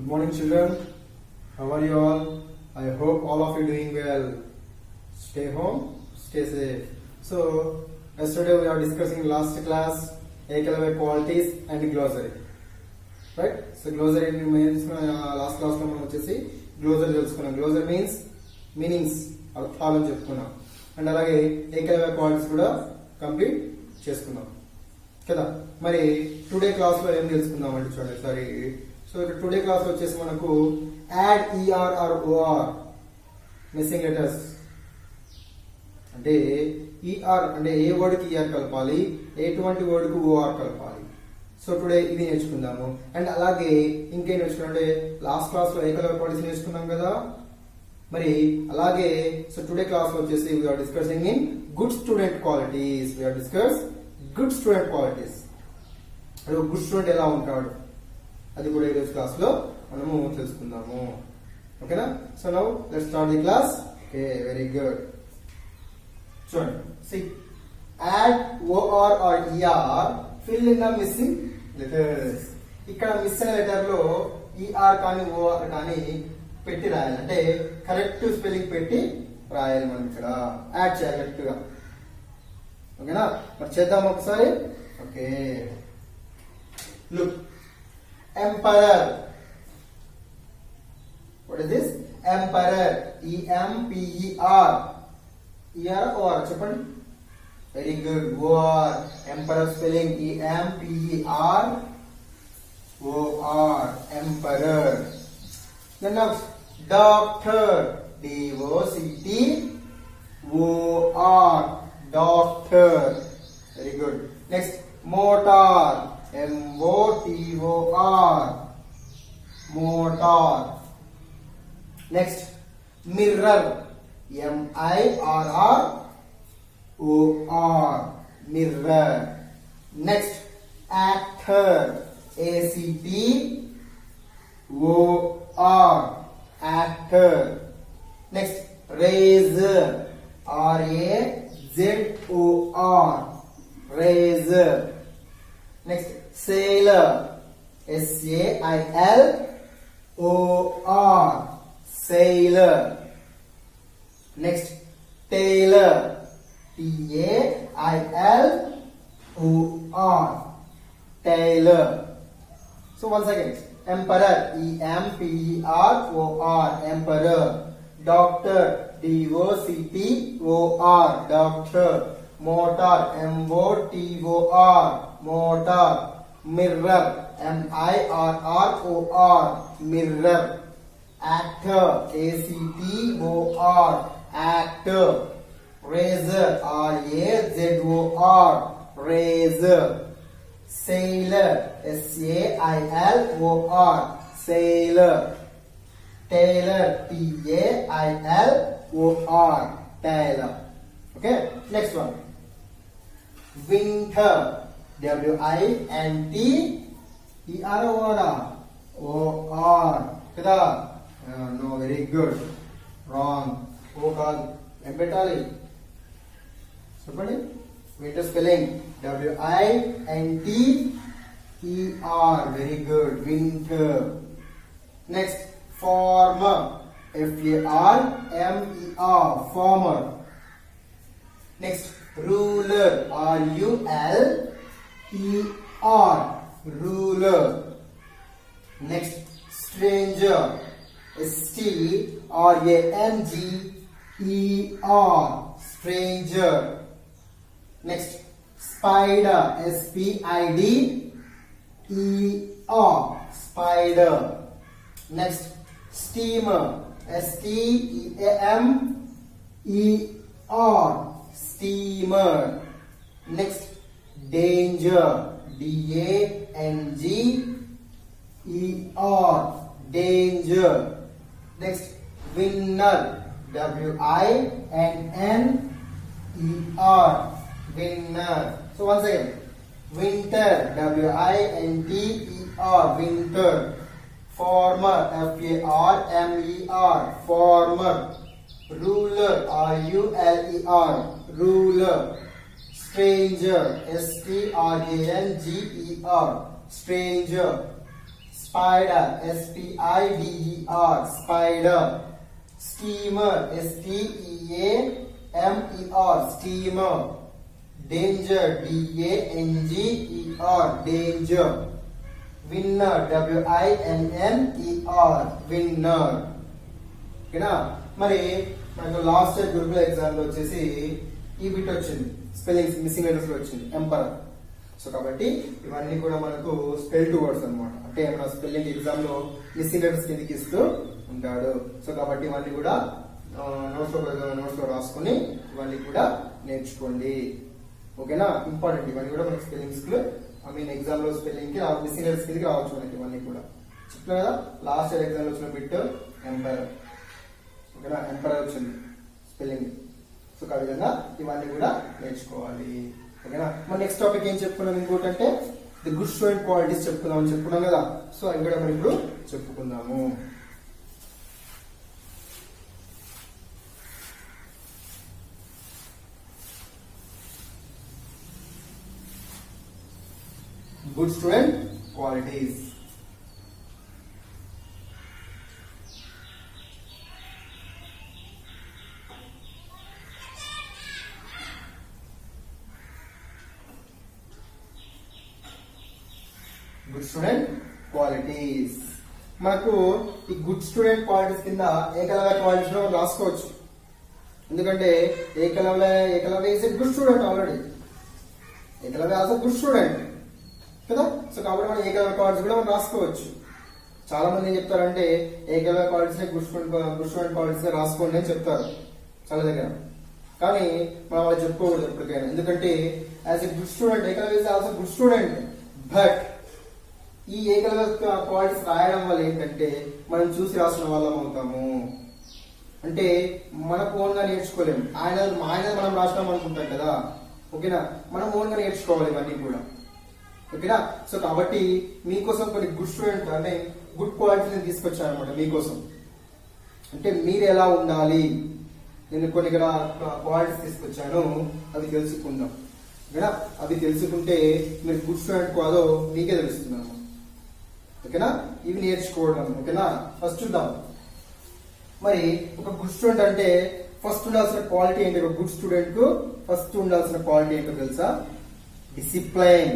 Good morning, children. How are you all? I hope all of you doing well. Stay home, stay safe. So, yesterday we are discussing last class Ekalave qualities and glossary. Right so glossary means last class లో మనం వచ్చేసి glossary తెలుసుకున్నాం glossary means meanings అర్థాలను చెప్పుకున్నాం and అలాగే ఏకైవ qualities కూడా complete చేసుకున్నాం కదా మరి టుడే క్లాస్ లో ఏం తెలుసుకుందాం అంటే చూడండి సారీ సో టుడే క్లాస్ వచ్చేసి మనకు add E R R O R missing letters అంటే ఈఆర్ అంటే ఏ వర్డ్ కి ఈఆర్ కలపాలి ఎటువంటి వర్డ్ కు ఓఆర్ కలపాలి సో టుడే ఇది నేర్చుకుందాము అండ్ అలాగే ఇంకేం నేర్చుకున్నాం అంటే లాస్ట్ క్లాస్ లో ఏకలవ పాలిసీ నేర్చుకున్నాం కదా మరి అలాగే సో టుడే క్లాస్ లో వచ్చేసి we are discussing in good student qualities we are discuss good student qualities అది ఒక గుడ్ స్టూడెంట్ ఎలా ఉంటాడు అది కూడా ఈ రోజు క్లాస్ లో మనము తెలుసుకుందాము ఓకేనా so now let start the class okay very good చూడండి see add O R R E R fill in the missing letters ఇక్కడ మిస్ అయిన లెటర్ లో ఈఆర్ కానీ ఓఆర్ కానీ పెట్టి రాయాలి అంటే కరెక్ట్ స్పెల్లింగ్ పెట్టి రాయాలి మనం ఇక్కడ యాడ్ చేయాలి కరెక్ట్ గా ఓకేనా మరి చేద్దాం ఒకసారి okay look emperor what is this emperor E M P E R E R O R చెప్పండి very good O R emperor spelling E M P E R O R emperor Then next, doctor. D-O-C-T O-R. Doctor. Very good. Next, motor. M-O-T-O-R. Motor. Next, mirror. M-I-R-R. O-R. Mirror. Next, actor. A-C-T. O R actor. Next, razor. R A Z O R. Razor. Next, sailor. S A I L O R. Sailor. Next, tailor. T A I L O R. Tailor. So once again, emperor, E M P E R O R, emperor. Doctor, D O C T O R, doctor. Motor, M O T O R, motor. Mirror, M I R R O R, mirror. Actor, A C T O R, actor. Razor, R A Z O R, razor. Sailor, S-A-I-L-O-R, sailor. Tailor, T-A-I-L-O-R, tailor. Okay, next one. Winter, W-I-N-T-E-R-O-R, O-R. కదా no very good wrong O కాదు ఏం పెట్టాలి చెప్పండి winter spelling W I N T E R very good winter next farmer F A R M E R farmer next ruler R U L E R ruler next stranger S T R A N G E R stranger Next, spider. S P I D E R. Spider. Next, steamer. S T E A M E R. Steamer. Next, danger. D A N G E R. Danger. Next, winner. W I N N E R. winner. So once again, winter, W I N T E R, winter. Farmer, F A R M E R, farmer. Ruler, R U L E R, ruler. Stranger, S T R A N G E R, stranger. spider s p i d e r spider steamer s t e a m e r steamer danger d a n g e r danger winner w i n n e r winner ఓకేనా మరి మనకు last year గురుకుల exam లో వచ్చేసి ఈ bit వచ్చింది spellings missing letters లో వచ్చింది ఎంపరర్ సో కాబట్టి ఇవన్నీ కూడా మనకు స్పెల్ టు వర్డ్స్ అనమాట అంటే మన స్పెల్లింగ్ ఎగ్జామ్ లో మిస్సింగ్ లెటర్స్ కిందకి ఇస్తూ ఉంటాడు సో కాబట్టి ఇవన్నీ కూడా నోట్స్ లో నోట్స్ లో రాసుకొని ఇవన్నీ కూడా నేర్చుకోండి ఓకేనా ఇంపార్టెంట్ ఇవన్నీ కూడా మనకి స్పెల్లింగ్స్ ఐ మీన్ ఎగ్జామ్ లో స్పెల్లింగ్ కి మిస్సింగ్ లెటర్స్ కిందకి రావచ్చు మనకి ఇవన్నీ కూడా చెప్తున్నా కదా లాస్ట్ ఇయర్ ఎగ్జామ్ లో వచ్చిన బిట్ ఎంపైర్ ఓకేనా ఎంపైర్ వచ్చింది స్పెల్లింగ్ సో ఆ విధంగా ఇవన్నీ కూడా నేర్చుకోవాలి ఓకేనా మన నెక్స్ట్ టాపిక్ ఏం చెప్పుకున్నాం ఇంకోటి అంటే ది గుడ్ స్టూడెంట్ క్వాలిటీస్ చెప్పుకుందాం అని చెప్పుకున్నాం కదా సో అవి కూడా మనం ఇప్పుడు చెప్పుకుందాము good student qualities good student qualities మనకు ఈ గుడ్ స్టూడెంట్ క్వాలిటీస్ కింద ఏకలవ్య క్వాలిటీస్ లో రాసుకోవచ్చు ఎందుకంటే Ekalavya Ekalavya is a good student already Ekalavya also good student కదా సో కాబట్టి మనం ఏకలవ్య క్వాలిటీస్ కూడా మనం రాసుకోవచ్చు చాలా మంది ఏం చెప్తారంటే Ekalavya qualities good student good student qualities గా రాసుకోండి అని చెప్తారు చాలా దగ్గర కానీ మనం అలా చెప్పుకోకూడదు ఎప్పటికైనా ఎందుకంటే as a good student Ekalavya is also good student but ఈ ఏకలవ్య క్వాలిటీస్ రాయడం వల్ల ఏంటంటే మనం చూసి రాసిన వాళ్ళం అవుతాము అంటే మన ఓన్ గా నేర్చుకోలేము ఆయన ఆయన మనం రాసినాం అనుకుంటాం కదా ఓకేనా మనం ఓన్ గా నేర్చుకోవాలి ఇవన్నీ కూడా ఓకేనా సో కాబట్టి మీకోసం కొన్ని గుడ్ స్టూడెంట్ అంటే గుడ్ క్వాలిటీని తీసుకొచ్చాను అనమాట మీకోసం అంటే మీరు ఎలా ఉండాలి నేను కొన్ని ఇక్కడ క్వాలిటీస్ తీసుకొచ్చాను అవి తెలుసుకుందాం ఓకేనా అవి తెలుసుకుంటే మీరు గుడ్ స్టూడెంట్ కాదో మీకే తెలుస్తుంది అన్నమాట ఓకేనా ఇవి నేర్చుకోవడం ఓకేనా ఫస్ట్ చూద్దాం మరి ఒక గుడ్ స్టూడెంట్ అంటే ఫస్ట్ ఉండాల్సిన క్వాలిటీ ఏంటి ఒక గుడ్ స్టూడెంట్ కు ఫస్ట్ ఉండాల్సిన క్వాలిటీ ఏంటో తెలుసా డిసిప్లైన్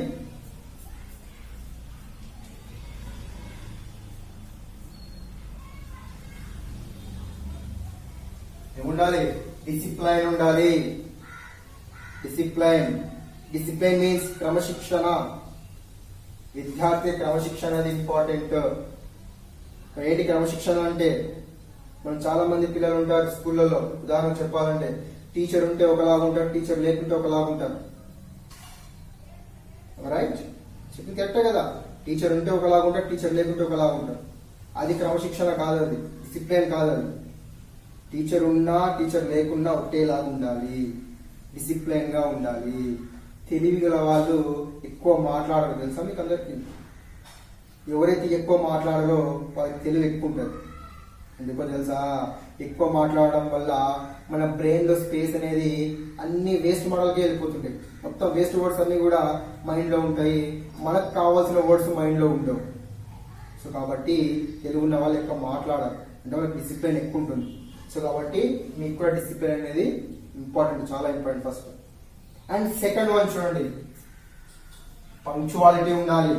ఏముండాలి డిసిప్లైన్ ఉండాలి డిసిప్లైన్ డిసిప్లైన్ మీన్స్ క్రమశిక్షణ విద్యార్థి క్రమశిక్షణ అనేది ఇంపార్టెంట్ ఏంటి క్రమశిక్షణ అంటే మనం చాలా మంది పిల్లలు ఉంటారు స్కూళ్ళలో ఉదాహరణ చెప్పాలంటే టీచర్ ఉంటే ఒకలాగా ఉంటారు టీచర్ లేకుంటే ఒకలాగా ఉంటారు రైట్ చెప్పింది కరెక్టే కదా టీచర్ ఉంటే ఒకలాగా ఉంటారు టీచర్ లేకుంటే ఒకలాగా ఉంటారు అది క్రమశిక్షణ కాదు అది డిసిప్లిన్ కాదు అది టీచర్ ఉన్నా టీచర్ లేకున్నా ఒకటేలాగా ఉండాలి డిసిప్లైన్ గా ఉండాలి తెలివి గల వాళ్ళు ఎక్కువ మాట్లాడరు తెలుసా మీకు అందరికీ ఎవరైతే ఎక్కువ మాట్లాడారో వాళ్ళకి తెలివి ఎక్కువ ఉంటుంది ఎందుకో తెలుసా ఎక్కువ మాట్లాడడం వల్ల మన బ్రెయిన్ లో స్పేస్ అనేది అన్ని వేస్ట్ మోడల్కి వెళ్ళిపోతుంటాయి మొత్తం వేస్ట్ వర్డ్స్ అన్ని కూడా మైండ్ లో ఉంటాయి మనకు కావాల్సిన వర్డ్స్ మైండ్ లో ఉండవు సో కాబట్టి తెలుగు ఉన్న వాళ్ళు ఎక్కువ మాట్లాడాలి అంటే వాళ్ళకి డిసిప్లిన్ ఎక్కువ ఉంటుంది సో కాబట్టి మీకు కూడా డిసిప్లిన్ అనేది ఇంపార్టెంట్ చాలా important first and second one చూడండి పంక్చువాలిటీ ఉండాలి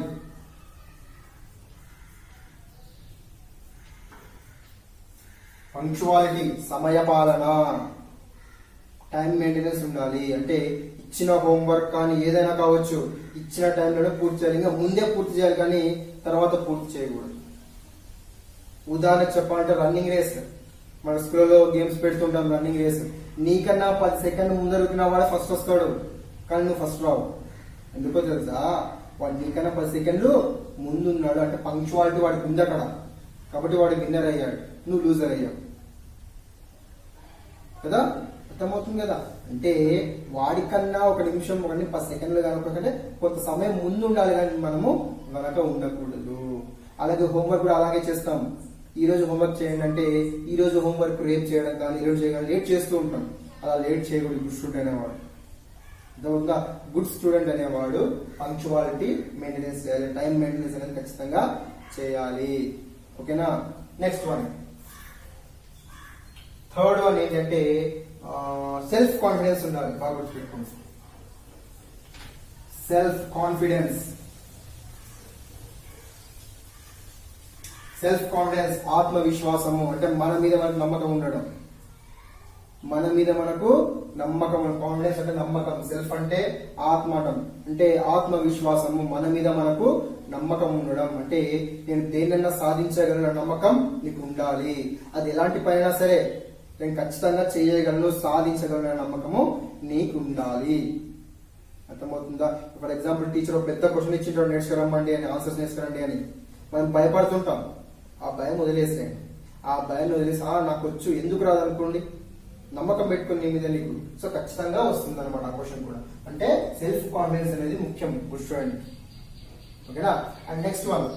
పంక్చువాలిటీ సమయ పాలన టైం మెయింటెనెన్స్ ఉండాలి అంటే ఇచ్చిన హోంవర్క్ కానీ ఏదైనా కావచ్చు ఇచ్చిన టైంలోనే పూర్తి చేయాలి ఇంకా ముందే పూర్తి చేయాలి కానీ తర్వాత పూర్తి చేయకూడదు ఉదాహరణకు చెప్పాలంటే రన్నింగ్ రేస్ మన స్కూల్లో గేమ్స్ పెడుతుంటాం రన్నింగ్ రేస్ నీకన్నా పది సెకండ్ ముందర ఉరికినా వాడే ఫస్ట్ వస్తాడు కానీ నువ్వు ఫస్ట్ రావు ఎందుకో తెలుసా వాడు నీకన్నా పది సెకండ్లు ముందున్నాడు అంటే పంక్చువాలిటీ వాడికి ఉంది అక్కడ కాబట్టి వాడు విన్నర్ అయ్యాడు నువ్వు లూజర్ అయ్యావు కదా అర్థమవుతుంది కదా అంటే వాడికన్నా ఒక నిమిషం ఒక పది సెకండ్లు కనుకంటే కొంత సమయం ముందు ఉండాలి కానీ మనము వెనక ఉండకూడదు అలాగే హోంవర్క్ కూడా అలాగే చేస్తాం ఈ రోజు హోంవర్క్ చేయండి అంటే ఈ రోజు హోంవర్క్ రేపు చేయడం కానీ ఈ రోజు చేయడం లేట్ చేస్తూ ఉంటాం అలా లేట్ చేయకూడదు గుడ్ స్టూడెంట్ అనేవాడు అర్థమవుతుందా గుడ్ స్టూడెంట్ అనేవాడు పంక్చువాలిటీ మెయింటెనెన్స్ చేయాలి టైం మెయింటెనెన్స్ అనేది ఖచ్చితంగా చేయాలి ఓకేనా నెక్స్ట్ వన్ థర్డ్ వన్ ఏంటంటే సెల్ఫ్ కాన్ఫిడెన్స్ ఉండాలి బాగా గుర్తుపెట్టుకోండి సెల్ఫ్ కాన్ఫిడెన్స్ సెల్ఫ్ కాన్ఫిడెన్స్ ఆత్మవిశ్వాసము అంటే మన మీద మనకు నమ్మకం ఉండడం మన మీద మనకు నమ్మకం కాన్ఫిడెన్స్ అంటే నమ్మకం సెల్ఫ్ అంటే ఆత్మటం అంటే ఆత్మవిశ్వాసము మన మీద మనకు నమ్మకం ఉండడం అంటే నేను దేన్నైనా సాధించగలన నమ్మకం నీకు ఉండాలి అది ఎలాంటి పనైనా సరే నేను ఖచ్చితంగా చేయగలను సాధించగలన నమ్మకము నీకు ఉండాలి అర్థమవుతుందా ఫర్ ఎగ్జాంపుల్ టీచర్ ఒక పెద్ద క్వశ్చన్ ఇచ్చింటాడు నేర్చుకురమ్మండి అని ఆన్సర్స్ నేర్చుకురండి అని మనం భయపడుతుంటాం ఆ భయం వదిలేసేయండి ఆ భయం వదిలేసి "ఆ, నాకు వచ్చు ఎందుకు రాదనుకోండి నమ్మకం పెట్టుకుని నీ మీద నీకు సో ఖచ్చితంగా వస్తుంది అనమాట ఆ క్వశ్చన్ కూడా అంటే సెల్ఫ్ కాన్ఫిడెన్స్ అనేది ముఖ్యం గుడ్ స్టూడెంట్ ఓకేనా అండ్ నెక్స్ట్ వన్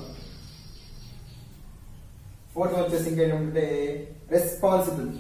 ఫోర్త్ వచ్చేసి ఇంకేంటంటే రెస్పాన్సిబుల్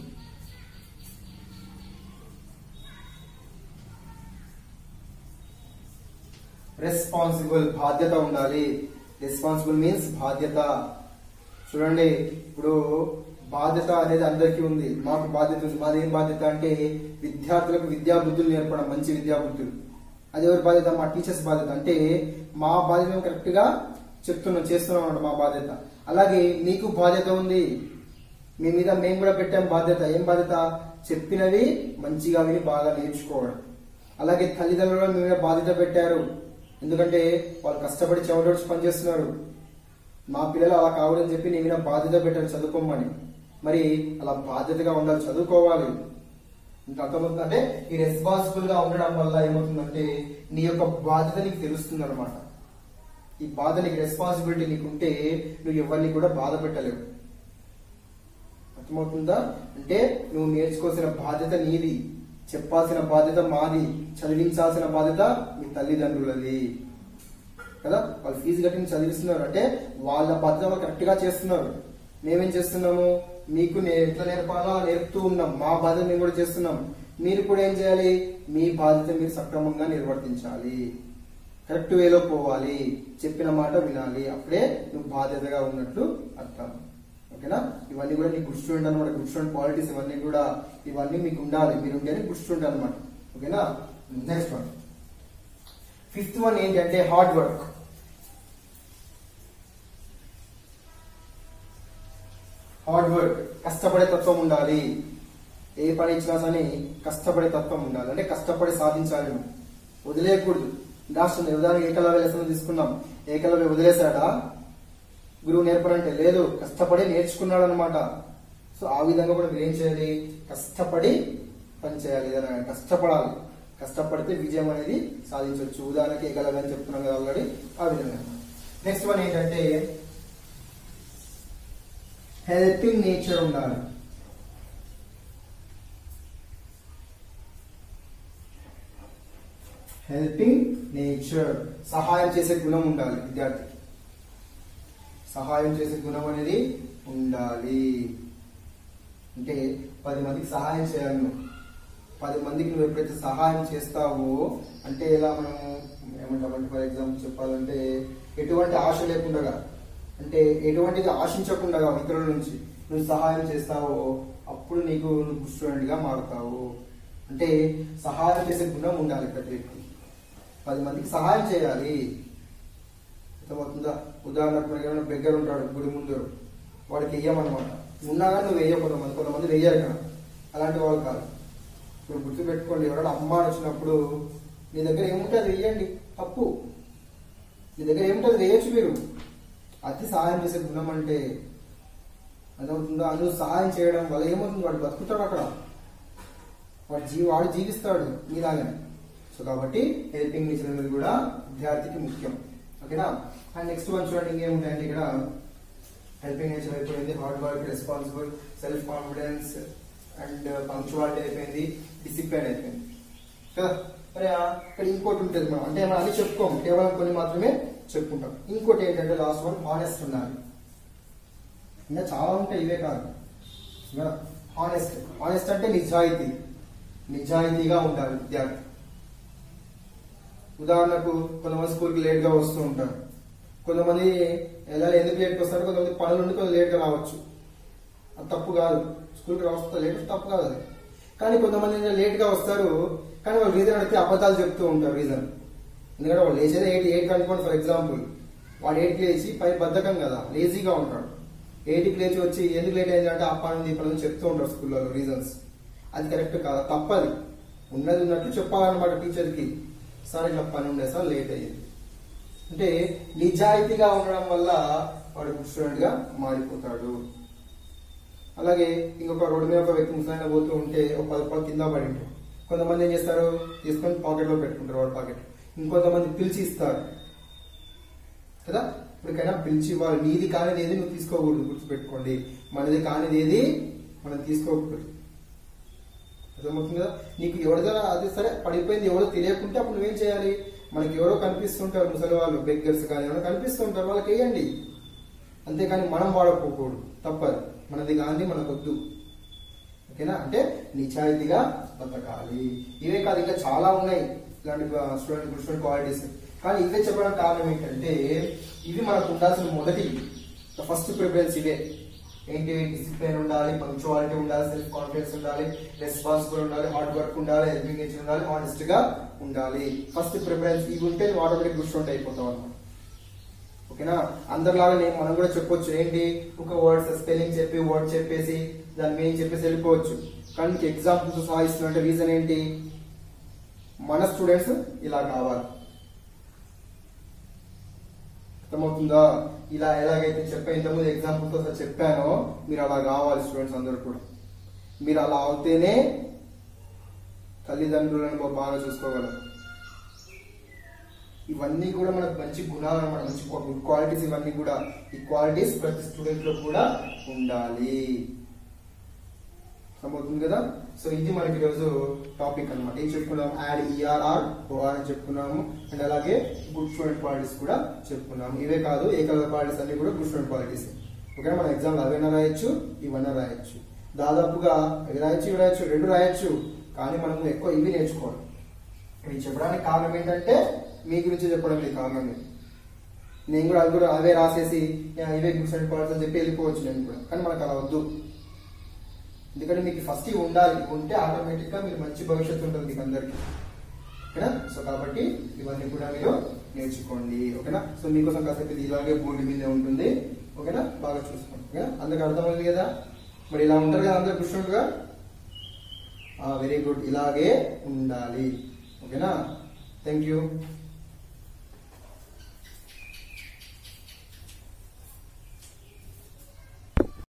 రెస్పాన్సిబుల్ బాధ్యత ఉండాలి రెస్పాన్సిబుల్ మీన్స్ బాధ్యత చూడండి ఇప్పుడు బాధ్యత అనేది అందరికీ ఉంది మాకు బాధ్యత ఉంది మాది ఏం బాధ్యత అంటే విద్యార్థులకు విద్యా బుద్ధులు నేర్పడం మంచి విద్యా బుద్ధులు అది ఎవరి బాధ్యత మా టీచర్స్ బాధ్యత అంటే మా బాధ్యత మేము కరెక్ట్ గా చెప్తున్నాం చేస్తున్నాం అన్నమాట మా బాధ్యత అలాగే మీకు బాధ్యత ఉంది మీ మీద మేము కూడా పెట్టాం బాధ్యత ఏం బాధ్యత చెప్పినవి మంచిగా విని బాగా నేర్చుకోవడం అలాగే తల్లిదండ్రులు మీ మీద బాధ్యత పెట్టారు ఎందుకంటే వాళ్ళు కష్టపడి చెమటోడ్చి పనిచేస్తున్నారు మా పిల్లలు అలా కావడని చెప్పి నీ మీద బాధ్యత పెట్టారు చదువుకోమని మరి అలా బాధ్యతగా ఉండాలి చదువుకోవాలి ఇంకా అర్థమవుతుందంటే ఈ రెస్పాన్సిబుల్ గా ఉండడం వల్ల ఏమవుతుందంటే నీ యొక్క బాధ్యత నీకు తెలుస్తుంది అనమాట ఈ బాధ నీకు రెస్పాన్సిబిలిటీ నీకు ఉంటే నువ్వు ఎవరిని కూడా బాధ పెట్టలేవు అర్థమవుతుందా అంటే నువ్వు నేర్చుకోవాల్సిన బాధ్యత నీది చెప్పాల్సిన బాధ్యత మాది చదివించాల్సిన బాధ్యత మీ తల్లిదండ్రులది కదా వాళ్ళు ఫీజు కట్టి చదివిస్తున్నారు అంటే వాళ్ళ బాధ్యత వాళ్ళు కరెక్ట్ గా చేస్తున్నారు మేమేం చేస్తున్నాము మీకు నే- ఎట్లా నేర్పాలో అలా నేర్పుతూ ఉన్నాం మా బాధ్యత మేము కూడా చేస్తున్నాం మీరు కూడా ఏం చేయాలి మీ బాధ్యత మీరు సక్రమంగా నిర్వర్తించాలి కరెక్ట్ వేలో పోవాలి చెప్పిన మాట వినాలి అప్పుడే నువ్వు బాధ్యతగా ఉన్నట్లు అర్థం ఓకేనా ఇవన్నీ కూడా నీ గుడ్ స్టూడెంట్ అనమాట గుడ్ స్టూడెంట్ క్వాలిటీస్ ఇవన్నీ కూడా ఇవన్నీ మీకు ఉండాలి మీరు ఉంటేనే గుడ్ స్టూడెంట్ అనమాట ఓకేనా నెక్స్ట్ వన్ ఫిఫ్త్ వన్ ఏంటంటే హార్డ్ వర్క్ హార్డ్ వర్క్ కష్టపడే తత్వం ఉండాలి ఏ పని ఇచ్చినా సరే కష్టపడే తత్వం ఉండాలి అంటే కష్టపడి సాధించాలి నువ్వు. వదిలేయకూడదు లాస్ట్ ఉదాహరణ ఏకలవ్య లెసన్ తీసుకున్నాం ఏకలవ్య వదిలేశాడా గురువు నేర్పడంటే లేదు కష్టపడి నేర్చుకున్నాడు అనమాట సో ఆ విధంగా కూడా మీరు ఏం చేయాలి కష్టపడి పని చేయాలి ఏదైనా కష్టపడాలి కష్టపడితే విజయం అనేది సాధించవచ్చు ఉదాహరణకి ఏకలవ్య అని చెప్తున్నాం కదా ఆల్రెడీ ఆ విధంగా నెక్స్ట్ వన్ ఏంటంటే హెల్పింగ్ నేచర్ ఉండాలి హెల్పింగ్ నేచర్ సహాయం చేసే గుణం ఉండాలి విద్యార్థికి సహాయం చేసే గుణం అనేది ఉండాలి అంటే పది మందికి సహాయం చేయాలి నువ్వు పది మందికి నువ్వు ఎప్పుడైతే సహాయం చేస్తావో అంటే ఇలా మనం ఏమంటామంటే ఫర్ ఎగ్జాంపుల్ చెప్పాలంటే ఎటువంటి ఆశ లేకుండా అంటే ఎటువంటిది ఆశించకుండా ఇతరుల నుంచి నువ్వు సహాయం చేస్తావో అప్పుడు నీకు నువ్వు స్టూడెంట్ గా మారుతావు అంటే సహాయం చేసే గుణం ఉండాలి ప్రతి వ్యక్తి పది మందికి సహాయం చేయాలి అర్థమవుతుందా ఉదాహరణకు మనకి ఏమైనా బెగ్గర ఉంటాడు గుడి ముందు వాడికి వెయ్యమన్నమాట ఉన్నా కానీ నువ్వు వెయ్య కొంతమంది కొంతమంది వెయ్యారు కదా అలాంటి వాళ్ళు కాదు ఇప్పుడు గుర్తు పెట్టుకోండి ఎవరైనా అమ్మ అని వచ్చినప్పుడు నీ దగ్గర ఏముంటే అది వెయ్యండి తప్పు నీ దగ్గర ఏముంటే అది వేయచ్చు మీరు అతి సహాయం చేసే గుణం అంటే అదవుతుందా అందులో సహాయం చేయడం వల్ల ఏమవుతుంది వాడు బతుకుతాడు అక్కడ వాడు జీవి వాడు జీవిస్తాడు మీలాగానే సో కాబట్టి హెల్పింగ్ నేచర్ అనేది కూడా విద్యార్థికి ముఖ్యం ఓకేనా అండ్ నెక్స్ట్ వన్ చూడండి ఇంకేముంటాయండి ఇక్కడ హెల్పింగ్ నేచర్ అయిపోయింది hard work responsible self confidence and punctuality అయిపోయింది డిసిప్లిన్ అయిపోయింది కదా మరి ఆ- ఇక్కడ ఇంకోటి ఉంటుంది మనం అంటే మనం అన్ని చెప్పుకోము కేవలం కొన్ని మాత్రమే చెప్పుకుంటాం ఇంకోటి ఏంటంటే లాస్ట్ వన్ హానెస్ట్ ఉండాలి ఇంకా చాలా ఉంటాయి ఇవే కాదు హానెస్ట్ హానెస్ట్ అంటే నిజాయితీ నిజాయితీగా ఉండాలి విద్యార్థి ఉదాహరణకు కొంతమంది స్కూల్కి లేట్గా వస్తూ ఉంటారు కొంతమంది ఎలా ఎందుకు లేట్కి వస్తారు కొంతమంది పనులు ఉండి కొంచెం లేట్గా రావచ్చు అది తప్పు కాదు స్కూల్కి రావస్తే లేట్ తప్పు కాదు అది కానీ కొంతమంది ఏంటంటే లేట్గా వస్తారు కానీ వాళ్ళు రీజన్ అడిగితే అబద్ధాలు చెప్తూ ఉంటారు రీజన్ ఎందుకంటే వాళ్ళు లేచేది ఎయిట్ ఎయిట్ అనుకోండి ఫర్ ఎగ్జాంపుల్ వాడు ఎయిట్కి లేచి పై బద్ధకం కదా లేజీగా ఉంటాడు ఎయిట్కి లేచి వచ్చి ఎందుకు లేట్ అయింది అంటే అప్ప నుండి ఇప్పుడు నుంచి చెప్తూ ఉంటారు స్కూల్లో రీజన్స్ అది కరెక్ట్ కాదు తప్పది ఉన్నది ఉన్నట్టు చెప్పాలన్నమాట టీచర్కి సార్ ఇట్లా పని ఉండే సార్ లేట్ అయ్యింది అంటే నిజాయితీగా ఉండడం వల్ల వాడు గుడ్ స్టూడెంట్ గా మారిపోతాడు అలాగే ఇంకొక రోడ్డు మీద ఒక వ్యక్తి ముసలాయన పోతూ ఉంటే ఒక పది రూపాయలు కింద పడి ఉంటారు కొంతమంది ఏం చేస్తారు తీసుకొని పాకెట్ లో పెట్టుకుంటారు వాడి పాకెట్ ఇంకొంతమంది పిలిచి ఇస్తారు కదా ఇప్పటికైనా పిలిచి వాళ్ళు నీది కానిది ఏది నువ్వు తీసుకోకూడదు గుర్తుపెట్టుకోండి మనది కానిది ఏది మనం తీసుకోకూడదు అర్థమవుతుంది కదా నీకు ఎవరిదో అది సరే పడిపోయింది ఎవరో తెలియకుంటే అప్పుడు నువ్వేం చేయాలి మనకి ఎవరో కనిపిస్తుంటారు ముసలి వాళ్ళు బెగ్గర్స్ కానీ ఎవరో కనిపిస్తుంటారు వాళ్ళకి వేయండి అంతేకాని మనం వాడకపోకూడదు తప్పదు మనది కానీ మనకొద్దు ఓకేనా అంటే నిజాయితీగా బతకాలి ఇవే కాదు ఇంకా చాలా ఉన్నాయి ఇలాంటి స్టూడెంట్ గుడ్ స్టూడెంట్ క్వాలిటీస్ కానీ ఇవే చెప్పడం కారణం ఏంటంటే ఇవి మనకు ఉండాల్సిన మొదటి ఫస్ట్ ప్రిఫరెన్స్ ఇవే ఏంటి డిసిప్లిన్ ఉండాలి పంక్చువాలిటీ ఉండాలి సెల్ఫ్ కాన్ఫిడెన్స్ ఉండాలి రెస్పాన్సిబుల్ ఉండాలి హార్డ్ వర్క్ ఉండాలి హెల్పింగ్ నేచర్ ఉండాలి ఆనెస్ట్ గా ఉండాలి ఫస్ట్ ప్రిఫరెన్స్ ఇవి ఉంటే నువ్వు ఆటోమేటిక్ గుడ్ స్టూడెంట్ అయిపోతావు అనమాట ఓకేనా అందరిలాగా నేను మనం కూడా చెప్పొచ్చు ఏంటి ఒక వర్డ్స్ స్పెల్లింగ్ చెప్పి వర్డ్ చెప్పేసి దాని మీనింగ్ చెప్పేసి వెళ్ళిపోవచ్చు కానీ నీకు ఎగ్జాంపుల్స్ సహా ఇస్తున్నట్టు రీజన్ ఏంటి మన స్టూడెంట్స్ ఇలా కావాలి అర్థమవుతుందా ఇలా ఎలాగైతే చెప్పా ఇంతకుముందు ఎగ్జాంపుల్ తో చెప్పానో మీరు అలా కావాలి స్టూడెంట్స్ అందరూ కూడా మీరు అలా అవుతేనే తల్లిదండ్రులను బాగా చూసుకోగలరు ఇవన్నీ కూడా మనకు మంచి గుణాలు అన్నమాట మంచి గుడ్ క్వాలిటీస్ ఇవన్నీ కూడా ఈ క్వాలిటీస్ ప్రతి స్టూడెంట్ లో కూడా ఉండాలి అర్థమవుతుంది కదా సో ఇది మనకి ఈరోజు టాపిక్ అన్నమాట ఏం చెప్పుకున్నాం యాడ్ ఈఆర్ఆర్ ఓఆర్ అని చెప్పుకున్నాము అండ్ అలాగే గుడ్ స్టూడెంట్ క్వాలిటీస్ కూడా చెప్పుకున్నాము ఇవే కాదు ఏకలవ క్వాలిటీస్ అన్ని కూడా గుడ్ స్టూడెంట్ క్వాలిటీస్ ఓకే మన ఎగ్జామ్ అవైనా రాయొచ్చు ఇవన్నా రాయొచ్చు దాదాపుగా అవి రాయొచ్చు ఇవి రాయొచ్చు రెండు రాయొచ్చు కానీ మనం ఎక్కువ ఇవి నేర్చుకోవాలి ఇవి చెప్పడానికి కారణం ఏంటంటే మీ గురించి చెప్పడం ఇది కారణం ఇది నేను కూడా అది కూడా అవే రాసేసి "యా, ఇవే గుడ్ స్టూడెంట్ క్వాలిటీస్ అని చెప్పి వెళ్ళిపోవచ్చు నేను కూడా కానీ మనకు అలా వద్దు ఎందుకంటే మీకు ఫస్ట్ ఇవి ఉండాలి ఉంటే ఆటోమేటిక్ గా మీరు మంచి భవిష్యత్తు ఉంటుంది మీకు అందరికి ఓకేనా సో కాబట్టి ఇవన్నీ కూడా మీరు నేర్చుకోండి ఓకేనా సో మీకోసం కాసేపు ఇది ఇలాగే బోర్డు మీదే ఉంటుంది ఓకేనా బాగా చూసుకోండి ఓకేనా అందరికి అర్థమైంది కదా మరి ఇలా ఉంటారు కదా అందరు కూర్చుంటుగా వెరీ గుడ్ ఇలాగే ఉండాలి ఓకేనా థ్యాంక్ యూ